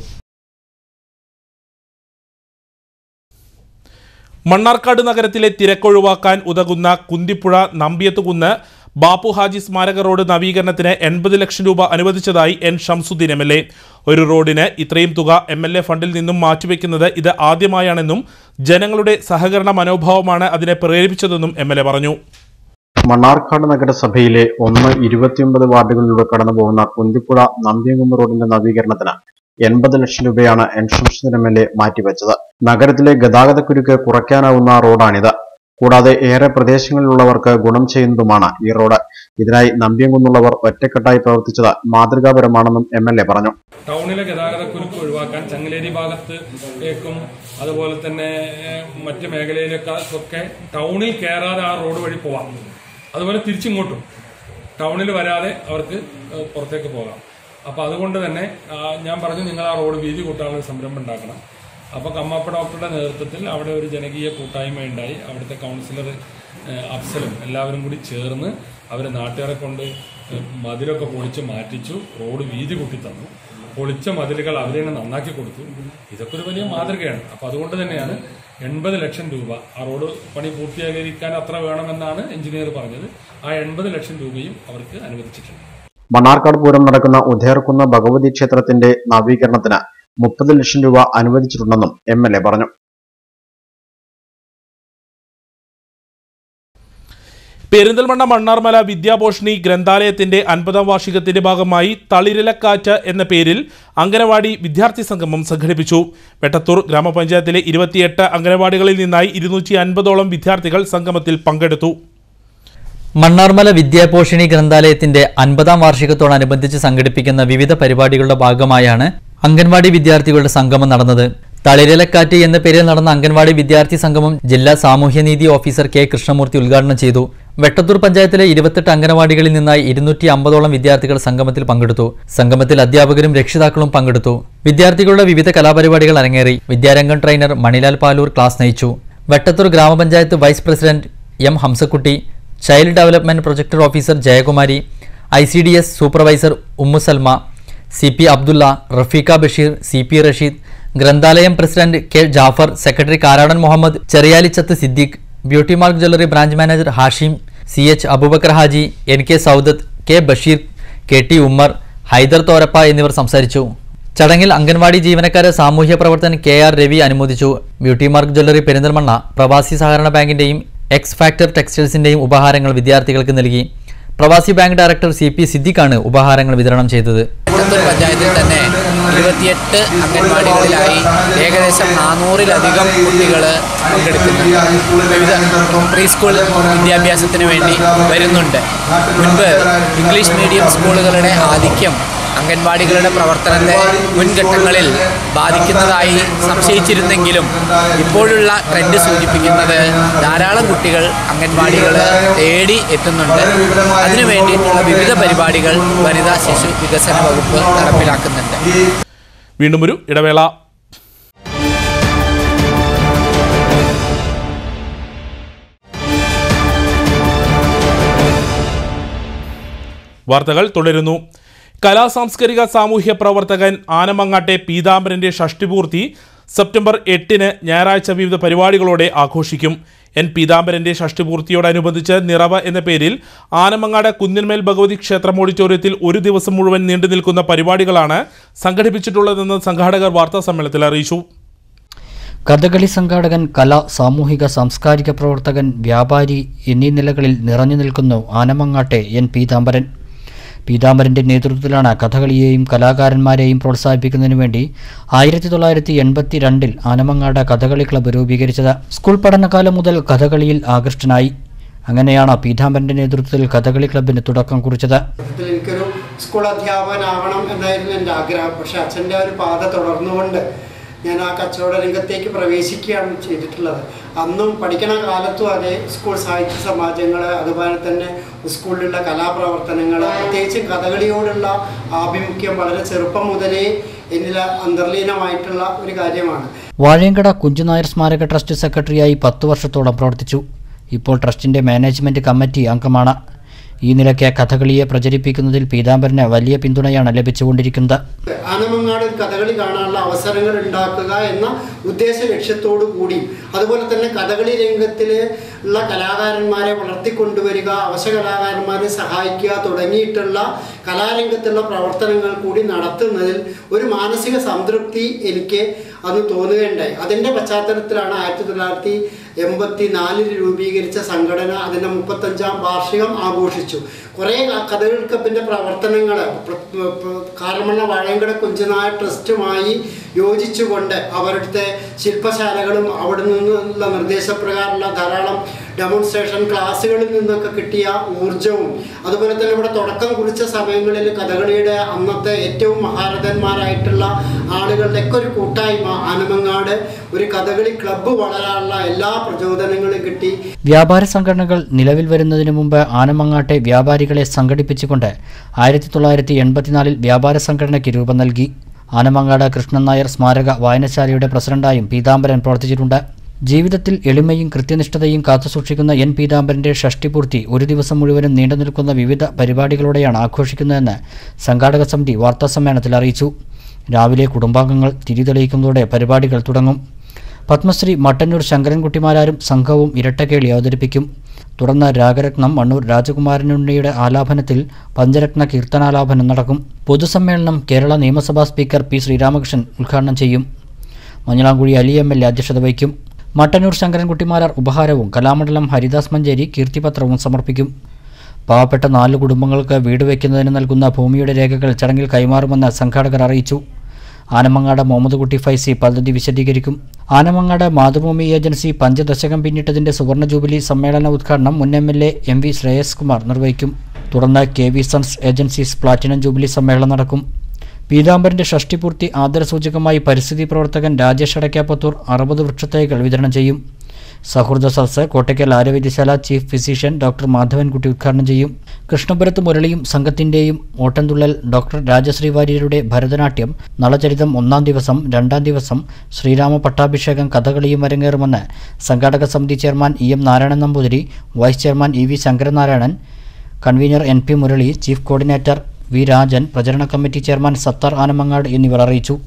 മണ്ണാർക്കാട് നഗരത്തിലെ തിരക്കൊഴിവാക്കാൻ ഉതകുന്ന കുന്തിപ്പുഴ നമ്പിയത്തുകുന്ന് ബാപ്പു ഹാജി സ്മാരക റോഡ് നവീകരണത്തിന് എൺപത് ലക്ഷം രൂപ അനുവദിച്ചതായി N Shamsuddeen M L A ഒരു റോഡിന് ഇത്രയും തുക എം എൽ എ ഫണ്ടിൽ നിന്നും മാറ്റിവെക്കുന്നത് ഇത് ആദ്യമായാണെന്നും ജനങ്ങളുടെ സഹകരണ മനോഭാവമാണ് അതിനെ പ്രേരിപ്പിച്ചതെന്നും എം എൽ എ പറഞ്ഞു മണ്ണാർക്കാട് നഗരസഭയിലെ ഒന്ന് ഇരുപത്തിയൊമ്പത് വാർഡുകളിലൂടെ കടന്നുപോകുന്ന കുന്തിപ്പുഴ നമ്പിയങ്കുന്ന് റോഡിന്റെ നവീകരണത്തിന് എൺപത് ലക്ഷം രൂപയാണ് N Shamsuddeen M L A മാറ്റിവെച്ചത് നഗരത്തിലെ ഗതാഗതക്കുരുക്ക് കുറയ്ക്കാനാവുന്ന റോഡാണിത് കൂടാതെ ഏറെ പ്രദേശങ്ങളിലുള്ളവർക്ക് ഗുണം ചെയ്യുന്നതുമാണ് ഈ റോഡ് ഇതിനായി നമ്പിയങ്കുന്നുള്ളവർ ഒറ്റക്കെട്ടായി പ്രവർത്തിച്ചത് മാതൃകാപരമാണെന്നും എം എൽ എ പറഞ്ഞു ടൗണിലെ ഗതാഗതക്കുരുക്ക് ഒഴിവാക്കാൻ ചങ്ങലേരി ഭാഗത്തേക്കും അതുപോലെ തന്നെ ഏഹ്, മറ്റ് മേഖലയിലേക്കൊക്കെ ടൗണിൽ കയറാതെ ആ റോഡ് വഴി പോവാം അതുപോലെ തിരിച്ചിങ്ങോട്ടും ടൗണിൽ വരാതെ അവർക്ക് ഏഹ്, പുറത്തേക്ക് പോകാം അപ്പൊ അതുകൊണ്ട് തന്നെ ആ, ഞാൻ പറഞ്ഞു നിങ്ങൾ ആ റോഡ് വീതി കൂട്ടാനുള്ള ഒരു സംരംഭം ഉണ്ടാക്കണം അപ്പൊ കമ്മാപ്പ ഡോക്ടറുടെ നേതൃത്വത്തിൽ അവിടെ ഒരു ജനകീയ കൂട്ടായ്മ ഉണ്ടായി അവിടുത്തെ കൗൺസിലർ ഏഹ്, അഫ്സലും എല്ലാവരും കൂടി ചേർന്ന് അവർ നാട്ടുകാരെ കൊണ്ട് ഏഹ്, മതിലൊക്കെ പൊളിച്ച് മാറ്റിച്ചു റോഡ് വീതി കൂട്ടി തന്നു പൊളിച്ച മതിലുകൾ അവരെ തന്നെ നന്നാക്കി കൊടുത്തു ഇതൊക്കെ ഒരു വലിയ മാതൃകയാണ് അപ്പൊ അതുകൊണ്ട് തന്നെയാണ് എൺപത് ലക്ഷം രൂപ ആ റോഡ് പണി പൂർത്തീകരിക്കാൻ അത്ര വേണമെന്നാണ് എഞ്ചിനീയർ പറഞ്ഞത് ആ എൺപത് ലക്ഷം രൂപയും അവർക്ക് അനുവദിച്ചിട്ടുണ്ട് മണ്ണാർക്കാട് പൂരം നടക്കുന്ന ഉദയർകുന്ന ഭഗവതി ക്ഷേത്രത്തിന്റെ നവീകരണത്തിന് മുപ്പത് ലക്ഷം രൂപ അനുവദിച്ചിട്ടുണ്ടെന്നും എം എൽ എ പറഞ്ഞു പെരിന്തൽമണ്ണ മണ്ണാർമല വിദ്യാഭോഷിണി ഗ്രന്ഥാലയത്തിന്റെ അൻപതാം വാർഷികത്തിന്റെ ഭാഗമായി തളിരിലക്കാറ്റ് എന്ന പേരിൽ അംഗനവാടി വിദ്യാർത്ഥി സംഗമം സംഘടിപ്പിച്ചു വെട്ടത്തൂർ ഗ്രാമപഞ്ചായത്തിലെ ഇരുപത്തിയെട്ട് അംഗനവാടികളിൽ നിന്നായി ഇരുന്നൂറ്റി അൻപതോളം വിദ്യാർത്ഥികൾ സംഗമത്തിൽ പങ്കെടുത്തു മണ്ണാർമല വിദ്യാപോഷിണി ഗ്രന്ഥാലയത്തിന്റെ അൻപതാം വാർഷികത്തോടനുബന്ധിച്ച് സംഘടിപ്പിക്കുന്ന വിവിധ പരിപാടികളുടെ ഭാഗമായാണ് അംഗൻവാടി വിദ്യാർത്ഥികളുടെ സംഗമം നടന്നത് തളിരലക്കാറ്റ് എന്ന പേരിൽ നടന്ന അംഗൻവാടി വിദ്യാർത്ഥി സംഗമം ജില്ലാ സാമൂഹ്യനീതി ഓഫീസർ കെ കൃഷ്ണമൂർത്തി ഉദ്ഘാടനം ചെയ്തു വെട്ടത്തൂർ പഞ്ചായത്തിലെ ഇരുപത്തെട്ട് അംഗനവാടികളിൽ നിന്നായി ഇരുന്നൂറ്റി അമ്പതോളം വിദ്യാർത്ഥികൾ സംഗമത്തിൽ പങ്കെടുത്തു സംഗമത്തിൽ അധ്യാപകരും രക്ഷിതാക്കളും പങ്കെടുത്തു വിദ്യാർത്ഥികളുടെ വിവിധ കലാപരിപാടികൾ അരങ്ങേറി വിദ്യാരംഗം ട്രെയിനർ മണിലാൽ പാലൂർ ക്ലാസ് നയിച്ചു വെട്ടത്തൂർ ഗ്രാമപഞ്ചായത്ത് vice president M Hamsakutty child development projector officer Jayakumari I C D S supervisor Ummu Salma C P Abdulla Rafeeq Basheer C P Rasheed ഗ്രന്ഥാലയം president K Jafar secretary Karadan Muhammad Cheriyalichath Siddique beauty mark jewellery branch manager Hashim C H Aboobacker Haji N K Saudath K Basheer K T Ummer Haidar Thorappa എന്നിവർ സംസാരിച്ചു ചടങ്ങിൽ അംഗൻവാടി ജീവനക്കാരെ സാമൂഹ്യ പ്രവർത്തകൻ K R Ravi അനുമോദിച്ചു beauty mark jewellery Perinthalmanna പ്രവാസി സഹകരണ ബാങ്കിന്റെയും എക്സ് ഫാക്ടർ ടെക്സ്റ്റൈൽസിന്റെയും ഉപഹാരങ്ങൾ വിദ്യാർത്ഥികൾക്ക് നൽകി പ്രവാസി ബാങ്ക് ഡയറക്ടർ സി പി സിദ്ദിഖാണ് ഉപഹാരങ്ങൾ വിതരണം ചെയ്തത് വെട്ടത്തൂർ പഞ്ചായത്തിൽ തന്നെ ഇരുപത്തിയെട്ട് അംഗൻവാടികളിലായി ഏകദേശം നാനൂറിലധികം കുട്ടികൾ പങ്കെടുക്കുന്നുണ്ട് വിവിധ പ്രീ സ്കൂൾ വിദ്യാഭ്യാസത്തിന് വേണ്ടി വരുന്നുണ്ട് മുൻപ് ഇംഗ്ലീഷ് മീഡിയം സ്കൂളുകളുടെ ആധിക്യം അംഗൻവാടികളുടെ പ്രവർത്തനത്തെ മുൻഘട്ടങ്ങളിൽ ബാധിക്കുന്നതായി സംശയിച്ചിരുന്നെങ്കിലും ഇപ്പോഴുള്ള ട്രെൻഡ് സൂചിപ്പിക്കുന്നത് ധാരാളം കുട്ടികൾ അംഗൻവാടികൾ തേടി എത്തുന്നുണ്ട് അതിനു വേണ്ടിയിട്ടുള്ള വിവിധ പരിപാടികൾ വനിതാ ശിശു വികസന വകുപ്പ് നടപ്പിലാക്കുന്നുണ്ട് വീണ്ടും ഒരു ഇടവേള വാർത്തകൾ തുടരുന്നു കലാസാംസ്കാരിക സാമൂഹ്യ പ്രവർത്തകൻ ആനമങ്ങാട്ടെ പീതാംബരന്റെ ഷഷ്ടിപൂർത്തി സെപ്റ്റംബർ എട്ടിന് ഞായറാഴ്ച വിവിധ പരിപാടികളോടെ ആഘോഷിക്കും എൻ പീതാംബരന്റെ ഷഷ്ടിപൂർത്തിയോടനുബന്ധിച്ച് നിറവ് എന്ന പേരിൽ ആനമങ്ങാട് കുന്നിന്മേൽ ഭഗവതി ക്ഷേത്രം ഓഡിറ്റോറിയത്തിൽ ഒരു ദിവസം മുഴുവൻ നീണ്ടു നിൽക്കുന്ന പരിപാടികളാണ് സംഘടിപ്പിച്ചിട്ടുള്ളതെന്ന് സംഘാടകർ വാർത്താ സമ്മേളനത്തിൽ അറിയിച്ചു കഥകളി സംഘാടകൻ കല സാമൂഹിക സാംസ്കാരിക പ്രവർത്തകൻ വ്യാപാരി എന്നീ നിലകളിൽ നിറഞ്ഞു നിൽക്കുന്നു ആനമങ്ങാട്ടെ എൻ പീതാംബരൻ പീതാംബരന്റെ നേതൃത്വത്തിലാണ് കഥകളിയെയും കലാകാരന്മാരെയും പ്രോത്സാഹിപ്പിക്കുന്നതിനു വേണ്ടി ആയിരത്തി തൊള്ളായിരത്തി എൺപത്തി രണ്ടിൽ ആനമങ്ങാട് കഥകളി ക്ലബ്ബ് രൂപീകരിച്ചത് സ്കൂൾ പഠനകാലം മുതൽ കഥകളിയിൽ ആകൃഷ്ടനായി അങ്ങനെയാണ് പീതാംബരന്റെ നേതൃത്വത്തിൽ കഥകളി ക്ലബിന് തുടക്കം കുറിച്ചത് സത്യത്തിൽ എനിക്കൊരു സ്കൂൾ അധ്യാപകനാവണം എന്നായിരുന്നു എൻ്റെ ആഗ്രഹം പക്ഷെ അച്ഛൻ്റെ ആ ഒരു പാത തുടർന്നുകൊണ്ട് ഞാൻ ആ കച്ചവട രംഗത്തേക്ക് പ്രവേശിക്കുകയാണ് ചെയ്തിട്ടുള്ളത് അന്നും പഠിക്കണ കാലത്തും അതെ സ്കൂൾ സാഹിത്യ സമാജങ്ങൾ അതുപോലെ തന്നെ സ്കൂളിലുള്ള കലാപ്രവർത്തനങ്ങൾ പ്രത്യേകിച്ച് കഥകളിയോടുള്ള ആഭിമുഖ്യം വളരെ ചെറുപ്പം മുതലേ എന്നിൽ അന്തർലീനമായിട്ടുള്ള ഒരു കാര്യമാണ് വാഴയങ്കട കുഞ്ചുനായർ സ്മാരക ട്രസ്റ്റ് സെക്രട്ടറിയായി പത്തു വർഷത്തോളം പ്രവർത്തിച്ചു ഇപ്പോൾ ട്രസ്റ്റിന്റെ മാനേജ്മെന്റ് കമ്മിറ്റി അംഗമാണ് ഈ നിലയ്ക്ക് കഥകളിയെ പ്രചരിപ്പിക്കുന്നതിൽ പീതാംബരന് വലിയ പിന്തുണയാണ് ലഭിച്ചുകൊണ്ടിരിക്കുന്നത് ആനമങ്ങാട് ഒരു കഥകളി കാണാനുള്ള അവസരങ്ങൾ ഉണ്ടാക്കുക എന്ന ഉദ്ദേശ ലക്ഷ്യത്തോടു കൂടി അതുപോലെ തന്നെ കഥകളി രംഗത്തിൽ ഉള്ള കലാകാരന്മാരെ വളർത്തിക്കൊണ്ടുവരിക അവശ കലാകാരന്മാരെ സഹായിക്കുക തുടങ്ങിയിട്ടുള്ള കലാരംഗത്തുള്ള പ്രവർത്തനങ്ങൾ കൂടി നടത്തുന്നതിൽ ഒരു മാനസിക സംതൃപ്തി എനിക്ക് അന്ന് തോന്നുകയുണ്ടായി അതിൻ്റെ പശ്ചാത്തലത്തിലാണ് ആയിരത്തി തൊള്ളായിരത്തി എൺപത്തി നാലിൽ രൂപീകരിച്ച സംഘടന അതിൻ്റെ മുപ്പത്തഞ്ചാം വാർഷികം ആഘോഷിച്ചു കുറേ കഥകൾ ക്ലബിൻ്റെ പ്രവർത്തനങ്ങൾ കാരമണ്ണ വാഴയങ്കട കുഞ്ചനായ ട്രസ്റ്റുമായി യോജിച്ചുകൊണ്ട് അവരുടെ ശില്പശാലകളും അവിടെ നിന്നുള്ള നിർദ്ദേശപ്രകാരമുള്ള ധാരാളം ഡെമോൺസ്ട്രേഷൻ ക്ലാസ്സുകളിൽ നിന്നൊക്കെ കിട്ടിയ ഊർജവും അതുപോലെ തന്നെ ഇവിടെ തുടക്കം കുറിച്ച സമയങ്ങളിൽ കഥകളിയുടെ അന്നത്തെ ഏറ്റവും മഹാരഥന്മാരായിട്ടുള്ള ആളുകളുടെ ഒക്കെ ഒരു കൂട്ടായ്മ ആനമങ്ങാട് ഒരു കഥകളി ക്ലബ്ബ് വളരാനുള്ള എല്ലാ പ്രചോദനങ്ങളും കിട്ടി വ്യാപാര സംഘടനകൾ നിലവിൽ വരുന്നതിന് മുമ്പ് ആനമങ്ങാട്ടെ വ്യാപാരികളെ സംഘടിപ്പിച്ചുകൊണ്ട് ആയിരത്തി തൊള്ളായിരത്തി എൺപത്തിനാലിൽ വ്യാപാര സംഘടനയ്ക്ക് രൂപം നൽകി ആനമങ്ങാട് കൃഷ്ണൻ നായർ സ്മാരക വായനശാലയുടെ പ്രസിഡന്റായും പീതാംബരൻ പ്രവർത്തിച്ചിട്ടുണ്ട് ജീവിതത്തിൽ എളിമയും കൃത്യനിഷ്ഠതയും കാത്തുസൂക്ഷിക്കുന്ന എൻ പീതാംബരന്റെ ഷഷ്ടിപൂർത്തി ഒരു ദിവസം മുഴുവനും നീണ്ടു നിൽക്കുന്ന വിവിധ പരിപാടികളോടെയാണ് ആഘോഷിക്കുന്നതെന്ന് സംഘാടക സമിതി വാർത്താസമ്മേളനത്തിൽ അറിയിച്ചു രാവിലെ കുടുംബാംഗങ്ങൾ തിരിതെളിയിക്കുന്നതോടെ പരിപാടികൾ തുടങ്ങും പത്മശ്രീ മട്ടന്നൂർ ശങ്കരൻകുട്ടിമാരാരും സംഘവും ഇരട്ടക്കേളി അവതരിപ്പിക്കും തുടർന്ന് രാഗരത്നം മണ്ണൂർ രാജകുമാരനുണ്ണിയുടെ ആലാപനത്തിൽ പഞ്ചരത്ന കീർത്തനാലാപനം നടക്കും പൊതുസമ്മേളനം കേരള നിയമസഭാ സ്പീക്കർ പി ശ്രീരാമകൃഷ്ണൻ ഉദ്ഘാടനം ചെയ്യും Manjalamkuzhi Ali M L A അധ്യക്ഷത വഹിക്കും മട്ടന്നൂർ ശങ്കരൻകുട്ടിമാരാർ ഉപഹാരവും കലാമണ്ഡലം ഹരിദാസ് മഞ്ചേരി കീർത്തിപത്രവും സമർപ്പിക്കും പാവപ്പെട്ട നാല് കുടുംബങ്ങൾക്ക് വീട് വയ്ക്കുന്നതിന് നൽകുന്ന ഭൂമിയുടെ രേഖകൾ ചടങ്ങിൽ കൈമാറുമെന്ന് സംഘാടകർ അറിയിച്ചു ആനമങ്ങാട് മുഹമ്മദ് കുട്ടി ഫൈസി പദ്ധതി വിശദീകരിക്കും ആനമങ്ങാട് മാതൃഭൂമി ഏജൻസി പഞ്ചദശകം പിന്നിട്ടതിന്റെ സുവർണ ജൂബിലി സമ്മേളന ഉദ്ഘാടനം മുൻ M L A M V Shreyams Kumar നിർവഹിക്കും തുടർന്ന് K V sons agencies platinum jubilee സമ്മേളനം നടക്കും പീതാംബരന്റെ ഷഷ്ടിപൂർത്തി ആദരസൂചകമായി പരിസ്ഥിതി പ്രവർത്തകൻ രാജേഷ് അടയ്ക്കാപ്പത്തൂർ അറുപത് വൃക്ഷത്തൈകൾ വിതരണം ചെയ്യും സൗഹൃദ സദസ് Kottakkal Arogyasala chief physician doctor Madhavankutty ഉദ്ഘാടനം ചെയ്യും കൃഷ്ണപുരത്ത് മുരളിയും സംഘത്തിന്റെയും ഓട്ടംതുള്ളൽ ഡോക്ടർ രാജശ്രീ വാര്യരുടെ ഭരതനാട്യം നളചരിതം ഒന്നാം ദിവസം രണ്ടാം ദിവസം ശ്രീരാമ പട്ടാഭിഷേകം കഥകളിയും അരങ്ങേറുമെന്ന് സംഘാടക സമിതി chairman E M Narayanan Namboothiri vice chairman E V Sankaranarayanan convener N P Murali chief coordinator V Rajan പ്രചരണ കമ്മിറ്റി ചെയർമാൻ സത്താർ ആനമങ്ങാട് എന്നിവർ അറിയിച്ചു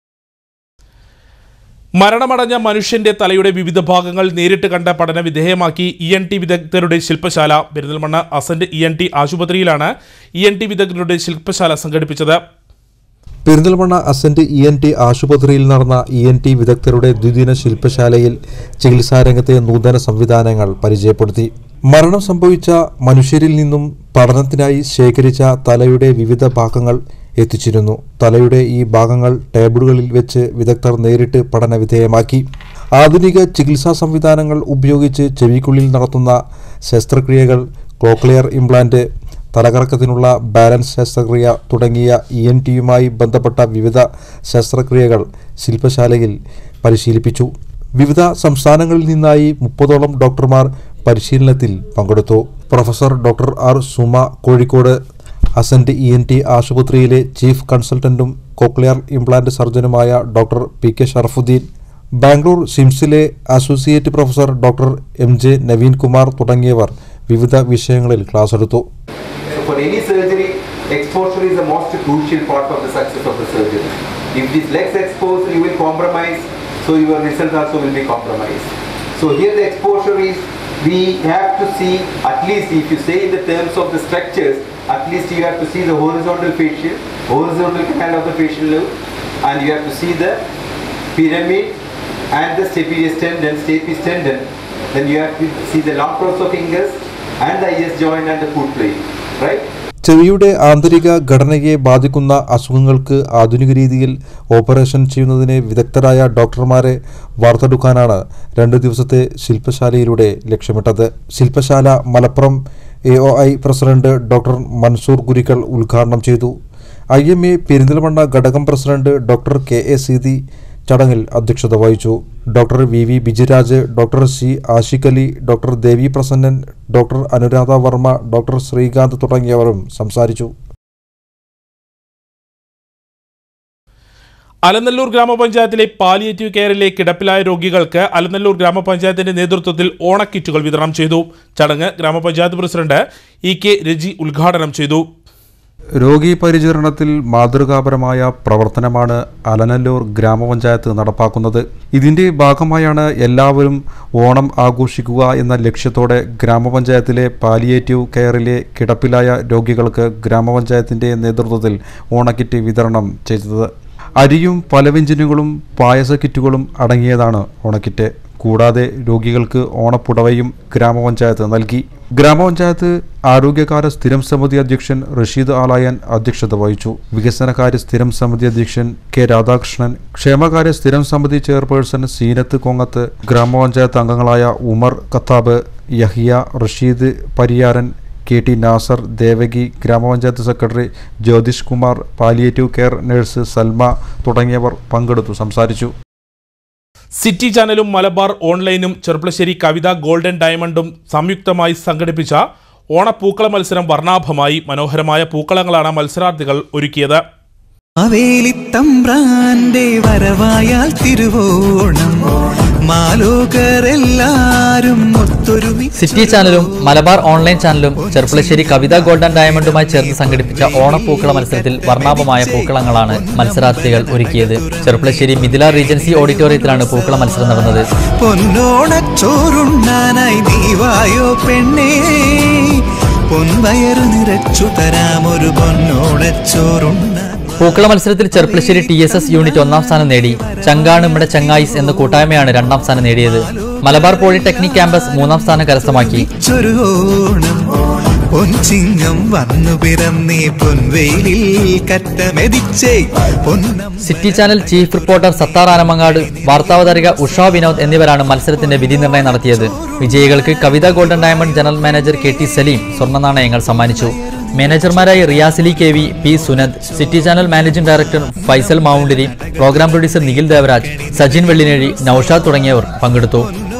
മരണമടഞ്ഞ മനുഷ്യന്റെ തലയുടെ വിവിധ ഭാഗങ്ങൾ നേരിട്ട് കണ്ട പഠന വിധേയമാക്കി ഇ എൻ ടി വിദഗ്ധരുടെ ശില്പശാല Perinthalmanna ascent E N T ആശുപത്രിയിലാണ് ഇ എൻ ടി വിദഗ്ധരുടെ ശില്പശാല സംഘടിപ്പിച്ചത് Perinthalmanna ascent E N T ആശുപത്രിയിൽ നടന്ന ഇ എൻ ടി വിദഗ്ധരുടെ ദ്വിദിന ശില്പശാലയിൽ ചികിത്സാരംഗത്തെ നൂതന സംവിധാനങ്ങൾ പരിചയപ്പെടുത്തി മരണം സംഭവിച്ച മനുഷ്യരിൽ നിന്നും പഠനത്തിനായി ശേഖരിച്ച തലയുടെ വിവിധ ഭാഗങ്ങൾ എത്തിച്ചിരുന്നു തലയുടെ ഈ ഭാഗങ്ങൾ ടേബിളുകളിൽ വെച്ച് വിദഗ്ധർ നേരിട്ട് പഠന വിധേയമാക്കി ആധുനിക ചികിത്സാ സംവിധാനങ്ങൾ ഉപയോഗിച്ച് ചെവിക്കുള്ളിൽ നടത്തുന്ന ശസ്ത്രക്രിയകൾ കോക്ലിയർ ഇംപ്ലാന്റ് തലകറക്കത്തിനുള്ള ബാലൻസ് ശസ്ത്രക്രിയ തുടങ്ങിയ ഇ എൻ ടിയുമായി ബന്ധപ്പെട്ട വിവിധ ശസ്ത്രക്രിയകൾ ശില്പശാലയിൽ പരിശീലിപ്പിച്ചു വിവിധ സംസ്ഥാനങ്ങളിൽ നിന്നായി മുപ്പതോളം ഡോക്ടർമാർ പരിശീലനത്തിൽ പങ്കെടുത്തു professor doctor R Suma Kozhikode ascent E N T ആശുപത്രിയിലെ ചീഫ് കൺസൾട്ടന്റും കോക്ലിയർ ഇംപ്ലാന്റ് സർജനുമായ doctor P K Sharafuddeen Bangalore സിംസിലെ associate professor doctor M J Naveen Kumar തുടങ്ങിയവർ വിവിധ വിഷയങ്ങളിൽ ക്ലാസ് എടുത്തു So for any surgery, exposure is the most crucial part of the success of the surgery. If this leg's exposed, you will compromise, so your result also will be compromised. So here the exposure is, we have to see, at least if you say in the terms of the structures, at least you have to see the horizontal facial, horizontal canal of the facial lobe, and you have to see the pyramid and the stapedius tendon, stapes tendon. Then you have to see the long cross of fingers and the IS joint and the foot plate, right? ചെവിയുടെ ആന്തരിക ഘടനയെ ബാധിക്കുന്ന അസുഖങ്ങൾക്ക് ആധുനിക രീതിയിൽ operation ചെയ്യുന്നതിന് വിദഗ്ധരായ ഡോക്ടർമാരെ വാർത്തെടുക്കാനാണ് രണ്ട് ദിവസത്തെ ശില്പശാലയിലൂടെ ലക്ഷ്യമിട്ടത് ശില്പശാല Malappuram A O I president doctor Mansoor Gurikkal ഉദ്ഘാടനം ചെയ്തു ഐ എം എ പെരിന്തൽമണ്ണ ഘടകം president doctor K A Seethi ചടങ്ങിൽ അധ്യക്ഷത വഹിച്ചു doctor V V Bijiraj doctor C Ashiq Ali doctor Devi Prasannan doctor Anuradha Varma doctor Sreekanth തുടങ്ങിയവരും സംസാരിച്ചു അലനല്ലൂർ ഗ്രാമപഞ്ചായത്തിലെ പാലിയേറ്റീവ് കെയറിലെ കിടപ്പിലായ രോഗികൾക്ക് അലനല്ലൂർ ഗ്രാമപഞ്ചായത്തിന്റെ നേതൃത്വത്തിൽ ഓണക്കിറ്റുകൾ വിതരണം ചെയ്തു ചടങ്ങ് ഗ്രാമപഞ്ചായത്ത് പ്രസിഡന്റ് ഇ കെ രജി ഉദ്ഘാടനം ചെയ്തു രോഗി പരിചരണത്തിൽ മാതൃകാപരമായ പ്രവർത്തനമാണ് അലനല്ലൂർ ഗ്രാമപഞ്ചായത്ത് നടപ്പാക്കുന്നത് ഇതിന്റെ ഭാഗമായാണ് എല്ലാവരും ഓണം ആഘോഷിക്കുക എന്ന ലക്ഷ്യത്തോടെ ഗ്രാമപഞ്ചായത്തിലെ പാലിയേറ്റീവ് കെയറിലെ കിടപ്പിലായ രോഗികൾക്ക് ഗ്രാമപഞ്ചായത്തിന്റെ നേതൃത്വത്തിൽ ഓണക്കിറ്റ് വിതരണം ചെയ്തത് അരിയും പലവ്യഞ്ജനങ്ങളും പായസ കിറ്റുകളും അടങ്ങിയതാണ് ഓണക്കിറ്റ് കൂടാതെ രോഗികൾക്ക് ഓണപ്പുടവയും ഗ്രാമപഞ്ചായത്ത് നൽകി ഗ്രാമപഞ്ചായത്ത് ആരോഗ്യകാര്യ സ്ഥിരം സമിതി അധ്യക്ഷൻ റഷീദ് ആലായൻ അധ്യക്ഷത വഹിച്ചു വികസനകാര്യ സ്ഥിരം സമിതി അധ്യക്ഷൻ കെ രാധാകൃഷ്ണൻ ക്ഷേമകാര്യ സ്ഥിരം സമിതി ചെയർപേഴ്സൺ സീനത്ത് കൊങ്ങത്ത് ഗ്രാമപഞ്ചായത്ത് അംഗങ്ങളായ ഉമർ കത്താബ് യഹിയ റഷീദ് പരിയാരൻ കെ ടി നാസർ ദേവകി ഗ്രാമപഞ്ചായത്ത് secretary Jyothish Kumar palliative care nurse Salma തുടങ്ങിയവർ പങ്കെടുത്തു സംസാരിച്ചു സിറ്റി ചാനലും മലബാർ ഓൺലൈനും ചെറുപ്പളശ്ശേരി കവിത ഗോൾഡൻ ഡയമണ്ടും സംയുക്തമായി സംഘടിപ്പിച്ച ഓണപ്പൂക്കള മത്സരം വർണ്ണാഭമായി മനോഹരമായ പൂക്കളങ്ങളാണ് മത്സരാർത്ഥികൾ ഒരുക്കിയത് മാവേലിത്തമ്പ്രാന്റെ വരവായാൽ തിരുവോണം മാലോകരെല്ലാരും ഒത്തൊരുമി സിറ്റി ചാനലും മലബാർ ഓൺലൈൻ ചാനലും ചെർപ്പളശ്ശേരി കവിത ഗോൾഡൻ ഡയമണ്ടുമായി ചേർന്ന് സംഘടിപ്പിച്ച ഓണപ്പൂക്കള മത്സരത്തിൽ വർണ്ണാഭമായ പൂക്കളങ്ങളാണ് മത്സരാർത്ഥികൾ ഒരുക്കിയത് ചെർപ്പളശ്ശേരി മിഥില റീജൻസി ഓഡിറ്റോറിയത്തിലാണ് പൂക്കള മത്സരം നടന്നത് പൊന്നോണച്ചോറുണ്ണാനായി നീവായോ പെണ്ണേ പൊൻവയറു നിറച്ചു തരാമൊരു പൊന്നോണച്ചോറുണ്ണാൻ വാ. പൂക്കള മത്സരത്തിൽ Cherpulassery T S S unit ഒന്നാം സ്ഥാനം നേടി ചങ്കാണ് നമ്മുടെ ചങ്ങായിസ് എന്ന കൂട്ടായ്മയാണ് രണ്ടാം സ്ഥാനം നേടിയത് മലബാർ പോളിടെക്നിക് ക്യാമ്പസ് മൂന്നാം സ്ഥാനം കരസ്ഥമാക്കി ചൊരു ഓണം പൊൻചിങ്ങം വന്നു പിറന്നേ പൊൻവെയിലിൽ കറ്റമെതിച്ചേ പൊന്നം city channel chief reporter Sathar Anamangad വാർത്താവതാരിക ഉഷ വിനോദ് എന്നിവരാണ് മത്സരത്തിന്റെ വിധി നിർണ്ണയം നടത്തിയത് വിജയികൾക്ക് Kavitha golden diamond general manager K T Saleem സ്വർണ്ണ നാണയങ്ങൾ സമ്മാനിച്ചു മാനേജർമാരായി Riyasali K V P Sunand city channel managing director Faisal Mavundiri programme producer Nikhil Devaraj Sajin Vellinezhi Noushad തുടങ്ങിയവർ പങ്കെടുത്തു